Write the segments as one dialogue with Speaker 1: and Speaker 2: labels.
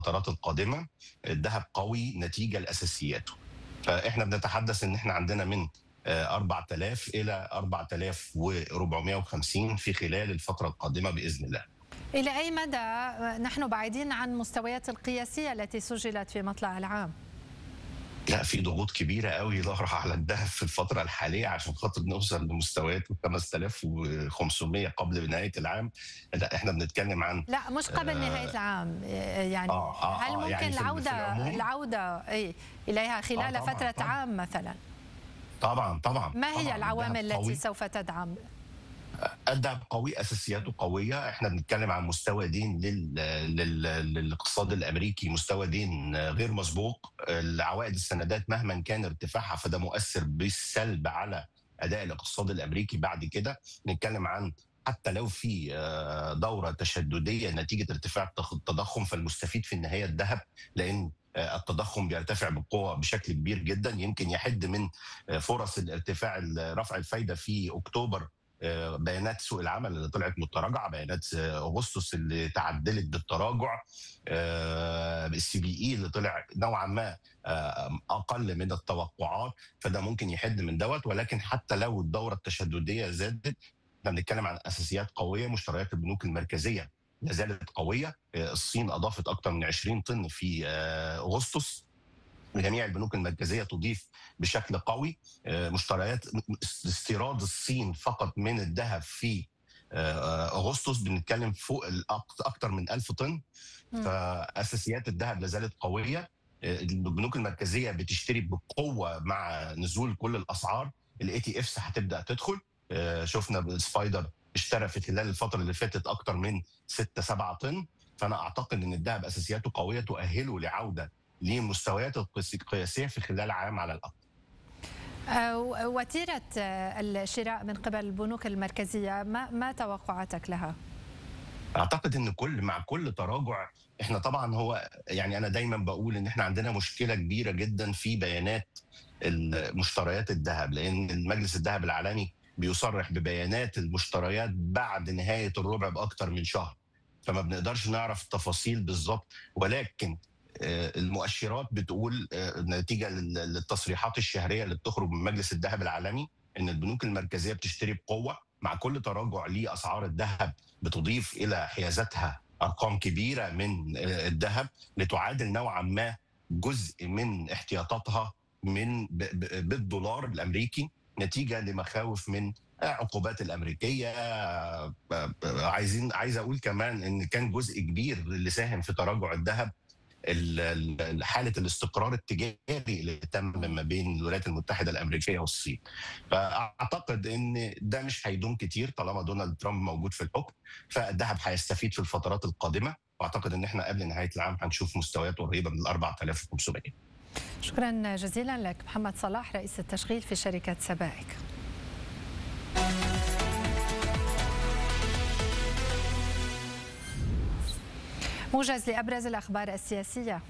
Speaker 1: الفترات القادمه الذهب قوي نتيجه لاساسياته فاحنا بنتحدث ان احنا عندنا من 4000 الى 4450 في خلال الفتره القادمه باذن الله
Speaker 2: الى اي مدى نحن بعيدين عن مستويات القياسيه التي سجلت في مطلع العام
Speaker 1: لا في ضغوط كبيره قوي ظاهره على الذهب في الفتره الحاليه عشان خاطر نوصل لمستويات 5500 قبل نهايه العام لا احنا بنتكلم عن
Speaker 2: لا مش قبل نهايه العام يعني آه آه هل ممكن يعني العوده العوده اي اليها خلال آه فتره طبعًا عام مثلا
Speaker 1: طبعا طبعا
Speaker 2: ما هي
Speaker 1: طبعًا
Speaker 2: العوامل التي سوف تدعم
Speaker 1: الذهب قوي اساسياته قويه احنا بنتكلم عن مستوى دين لل... لل... للاقتصاد الامريكي مستوى دين غير مسبوق العوائد السندات مهما كان ارتفاعها فده مؤثر بالسلب على اداء الاقتصاد الامريكي بعد كده نتكلم عن حتى لو في دوره تشدديه نتيجه ارتفاع التضخم فالمستفيد في النهايه الذهب لان التضخم بيرتفع بقوه بشكل كبير جدا يمكن يحد من فرص الارتفاع رفع الفايده في اكتوبر بيانات سوق العمل اللي طلعت متراجعه بيانات اغسطس اللي تعدلت بالتراجع السي بي اي اللي طلع نوعا ما اقل من التوقعات فده ممكن يحد من دوت ولكن حتى لو الدوره التشدديه زادت احنا بنتكلم عن اساسيات قويه مشتريات البنوك المركزيه لا زالت قويه الصين اضافت اكثر من 20 طن في اغسطس جميع البنوك المركزيه تضيف بشكل قوي مشتريات استيراد الصين فقط من الذهب في اغسطس بنتكلم فوق اكثر من 1000 طن فاساسيات الذهب لا زالت قويه البنوك المركزيه بتشتري بقوه مع نزول كل الاسعار الاي تي افس هتبدا تدخل شفنا سبايدر اشترى في خلال الفتره اللي فاتت اكثر من 6 7 طن فانا اعتقد ان الذهب اساسياته قويه تؤهله لعوده لمستويات القياسيه في خلال عام على الاقل.
Speaker 2: وتيره الشراء من قبل البنوك المركزيه ما ما توقعاتك لها؟
Speaker 1: اعتقد ان كل مع كل تراجع احنا طبعا هو يعني انا دايما بقول ان احنا عندنا مشكله كبيره جدا في بيانات مشتريات الذهب لان المجلس الذهب العالمي بيصرح ببيانات المشتريات بعد نهايه الربع باكثر من شهر فما بنقدرش نعرف التفاصيل بالظبط ولكن المؤشرات بتقول نتيجه للتصريحات الشهريه اللي بتخرج من مجلس الذهب العالمي ان البنوك المركزيه بتشتري بقوه مع كل تراجع لاسعار الذهب بتضيف الى حيازاتها ارقام كبيره من الذهب لتعادل نوعا ما جزء من احتياطاتها من بالدولار الامريكي نتيجه لمخاوف من عقوبات الامريكيه عايزين عايز اقول كمان ان كان جزء كبير اللي ساهم في تراجع الذهب حاله الاستقرار التجاري اللي تم ما بين الولايات المتحده الامريكيه والصين. فاعتقد ان ده مش هيدوم كتير طالما دونالد ترامب موجود في الحكم فالذهب هيستفيد في الفترات القادمه واعتقد ان احنا قبل نهايه العام هنشوف مستويات قريبه من ال 4500.
Speaker 2: شكرا جزيلا لك محمد صلاح رئيس التشغيل في شركه سبائك. موجز لابرز الاخبار السياسيه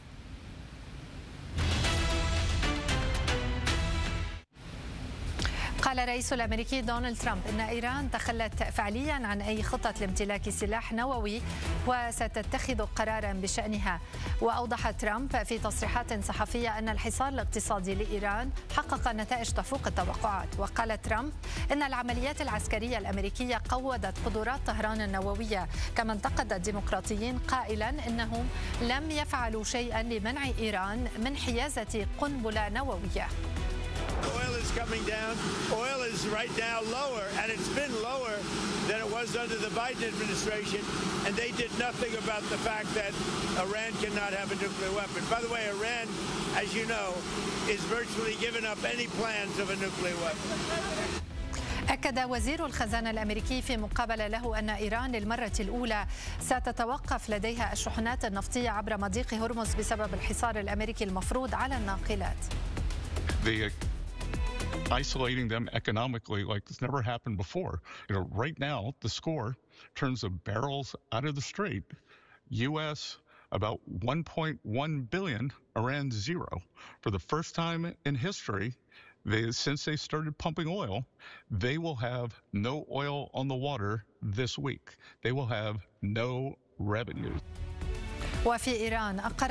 Speaker 2: قال الرئيس الامريكي دونالد ترامب ان ايران تخلت فعليا عن اي خطه لامتلاك سلاح نووي وستتخذ قرارا بشانها واوضح ترامب في تصريحات صحفيه ان الحصار الاقتصادي لايران حقق نتائج تفوق التوقعات وقال ترامب ان العمليات العسكريه الامريكيه قودت قدرات طهران النوويه كما انتقد الديمقراطيين قائلا انهم لم يفعلوا شيئا لمنع ايران من حيازه قنبله نوويه
Speaker 3: Oil is coming down. Oil is right now lower, and it's been lower than it was under the Biden administration. And they did nothing about the fact that Iran cannot have a nuclear weapon. By the way, Iran, as you know, is virtually given up any plans of a nuclear weapon.
Speaker 2: أكد وزير الخزانة الأمريكي في مقابلة له أن إيران للمرة الأولى ستتوقف لديها الشحنات النفطية عبر مضيق هرمز بسبب الحصار الأمريكي المفروض على الناقلات.
Speaker 4: The isolating them economically like this never happened before. You know, right now, the score in terms of barrels out of the strait, U.S. about 1.1 billion, Iran zero. For the first time in history, they, since they started pumping oil, they will have no oil on the water this week. They will have no revenue.
Speaker 2: وفي إيران أقر